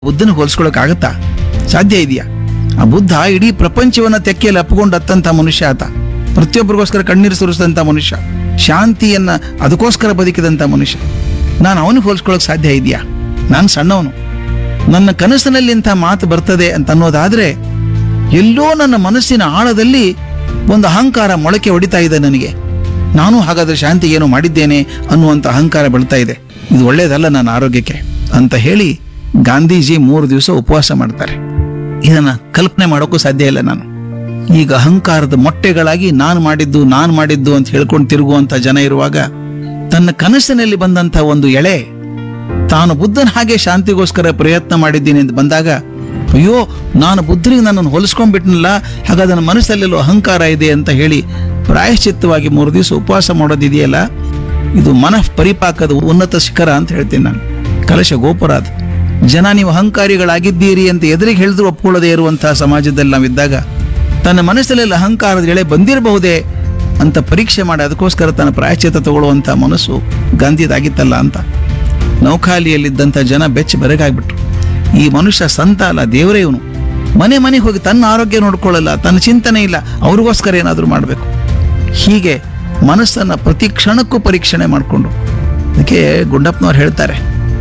ಬುದ್ಧನ ಹೋಲಿಸ್ಕೊಳಕ್ಕಾಗತ್ತಾ ಸಾಧ್ಯ ಇದೆಯಾ ಆ ಬುದ್ಧ ಇಡೀ ಪ್ರಪಂಚವನ್ನ ತೆಕ್ಕೆಯಲ್ಲಿ ಅಪ್ಪಿಕೊಂಡತ್ತಂತ ಮನುಷ್ಯ ಆತ ಪ್ರತಿಯೊಬ್ಬರಿಗೋಸ್ಕರ ಕಣ್ಣೀರು ಸುರಿಸಿದಂತ ಮನುಷ್ಯ ಶಾಂತಿಯನ್ನ ಅದಕ್ಕೋಸ್ಕರ ಬದುಕಿದಂತ ಮನುಷ್ಯ ನಾನು ಅವನಿಗೆ ಹೋಲಿಸ್ಕೊಳಕ್ ಸಾಧ್ಯ ಇದೆಯಾ ನಾನು ಸಣ್ಣವನು ನನ್ನ ಕನಸಿನಲ್ಲಿ ಇಂಥ ಮಾತು ಬರ್ತದೆ ಅಂತ ಅನ್ನೋದಾದ್ರೆ ಎಲ್ಲೋ ನನ್ನ ಮನಸ್ಸಿನ ಆಳದಲ್ಲಿ ಒಂದು ಅಹಂಕಾರ ಮೊಳಕೆ ಹೊಡಿತಾ ಇದೆ ನನಗೆ ನಾನು ಹಾಗಾದ್ರೆ ಶಾಂತಿ ಏನು ಮಾಡಿದ್ದೇನೆ ಅನ್ನುವಂಥ ಅಹಂಕಾರ ಬೆಳ್ತಾ ಇದೆ ಇದು ಒಳ್ಳೇದಲ್ಲ ನನ್ನ ಆರೋಗ್ಯಕ್ಕೆ ಅಂತ ಹೇಳಿ ಗಾಂಧೀಜಿ ಮೂರು ದಿವಸ ಉಪವಾಸ ಮಾಡ್ತಾರೆ ಇದನ್ನ ಕಲ್ಪನೆ ಮಾಡೋಕ್ಕೂ ಸಾಧ್ಯ ಇಲ್ಲ ನಾನು ಈಗ ಅಹಂಕಾರದ ಮೊಟ್ಟೆಗಳಾಗಿ ನಾನು ಮಾಡಿದ್ದು ನಾನು ಮಾಡಿದ್ದು ಅಂತ ಹೇಳ್ಕೊಂಡು ತಿರುಗುವಂತ ಜನ ಇರುವಾಗ ತನ್ನ ಕನಸಿನಲ್ಲಿ ಬಂದಂತ ಒಂದು ಎಳೆ ತಾನು ಬುದ್ಧನ ಹಾಗೆ ಶಾಂತಿಗೋಸ್ಕರ ಪ್ರಯತ್ನ ಮಾಡಿದ್ದೀನಿ ಅಂತ ಬಂದಾಗ ಅಯ್ಯೋ ನಾನು ಬುದ್ಧನಿಗೆ ನನ್ನನ್ನು ಹೋಲಿಸ್ಕೊಂಡ್ಬಿಟ್ನಲ್ಲ ಹಾಗಾದ್ರೆ ನನ್ನ ಮನಸ್ಸಲ್ಲೆಲ್ಲೋ ಅಹಂಕಾರ ಇದೆ ಅಂತ ಹೇಳಿ ಪ್ರಾಯಶ್ಚಿತ್ತವಾಗಿ ಮೂರು ದಿವಸ ಉಪವಾಸ ಮಾಡೋದಿದೆಯಲ್ಲ ಇದು ಮನಃ ಪರಿಪಾಕದ ಉನ್ನತ ಶಿಖರ ಅಂತ ಹೇಳ್ತೀನಿ ನಾನು ಕಲಶ ಗೋಪುರ ಅದು ಜನ ನೀವು ಅಹಂಕಾರಿಗಳಾಗಿದ್ದೀರಿ ಅಂತ ಎದುರಿಗೆ ಹೇಳಿದ್ರು ಒಪ್ಕೊಳ್ಳದೆ ಇರುವಂತಹ ಸಮಾಜದಲ್ಲಿ ನಾವಿದ್ದಾಗ ತನ್ನ ಮನಸ್ಸಲ್ಲೆಲ್ಲ ಅಹಂಕಾರದ ಎಳೆ ಬಂದಿರಬಹುದೇ ಅಂತ ಪರೀಕ್ಷೆ ಮಾಡಿ ಅದಕ್ಕೋಸ್ಕರ ತನ್ನ ಪ್ರಾಯಶ್ಚಿತ್ತ ತಗೊಳ್ಳುವಂಥ ಮನಸ್ಸು ಗಾಂಧಿದಾಗಿತ್ತಲ್ಲ ಅಂತ ನೌಖಾಲಿಯಲ್ಲಿದ್ದಂಥ ಜನ ಬೆಚ್ಚ ಬೆರಗಾಗ್ಬಿಟ್ರು ಈ ಮನುಷ್ಯ ಸಂತ ಅಲ್ಲ ದೇವರೇ ಇವನು ಮನೆ ಮನೆಗೆ ಹೋಗಿ ತನ್ನ ಆರೋಗ್ಯ ನೋಡ್ಕೊಳ್ಳಲ್ಲ ತನ್ನ ಚಿಂತನೆ ಇಲ್ಲ ಅವ್ರಿಗೋಸ್ಕರ ಏನಾದರೂ ಮಾಡಬೇಕು ಹೀಗೆ ಮನಸ್ಸನ್ನು ಪ್ರತಿ ಕ್ಷಣಕ್ಕೂ ಪರೀಕ್ಷಣೆ ಮಾಡಿಕೊಂಡು ಅದಕ್ಕೆ ಗುಂಡಪ್ಪನವ್ರು ಹೇಳ್ತಾರೆ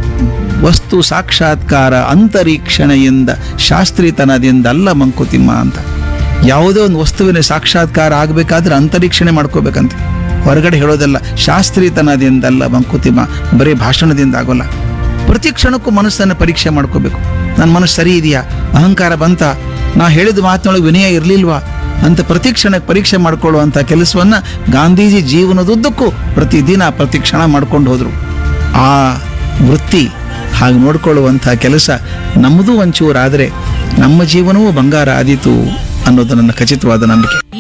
ವಸ್ತು ಸಾಕ್ಷಾತ್ಕಾರ ಅಂತರೀಕ್ಷಣೆಯಿಂದ ಶಾಸ್ತ್ರೀತನದಿಂದ ಅಲ್ಲ ಮಂಕುತಿಮ್ಮ ಅಂತ ಯಾವುದೇ ಒಂದು ವಸ್ತುವಿನ ಸಾಕ್ಷಾತ್ಕಾರ ಆಗಬೇಕಾದ್ರೆ ಅಂತರೀಕ್ಷಣೆ ಮಾಡ್ಕೋಬೇಕಂತೆ ಹೊರಗಡೆ ಹೇಳೋದಲ್ಲ ಶಾಸ್ತ್ರೀತನದಿಂದಲ್ಲ ಮಂಕುತಿಮ್ಮ ಬರೀ ಭಾಷಣದಿಂದ ಆಗೋಲ್ಲ ಪ್ರತಿ ಕ್ಷಣಕ್ಕೂ ಮನಸ್ಸನ್ನು ಪರೀಕ್ಷೆ ಮಾಡ್ಕೋಬೇಕು ನನ್ನ ಮನಸ್ಸು ಸರಿ ಇದೆಯಾ ಅಹಂಕಾರ ಬಂತ ನಾ ಹೇಳಿದ ಮಾತಿನೊಳಗೆ ವಿನಯ ಇರಲಿಲ್ವಾ ಅಂತ ಪ್ರತಿ ಕ್ಷಣಕ್ಕೆ ಪರೀಕ್ಷೆ ಮಾಡ್ಕೊಳ್ಳುವಂಥ ಕೆಲಸವನ್ನ ಗಾಂಧೀಜಿ ಜೀವನದುದ್ದಕ್ಕೂ ಪ್ರತಿದಿನ ಪ್ರತಿ ಕ್ಷಣ ಮಾಡ್ಕೊಂಡು ಹೋದ್ರು ಆ ವೃತ್ತಿ ಹಾಗೆ ನೋಡ್ಕೊಳ್ಳುವಂಥ ಕೆಲಸ ನಮ್ಮದು ಒಂಚೂರಾದರೆ ನಮ್ಮ ಜೀವನವೂ ಬಂಗಾರ ಆದೀತು ಅನ್ನೋದು ನನ್ನ ಖಚಿತವಾದ ನಂಬಿಕೆ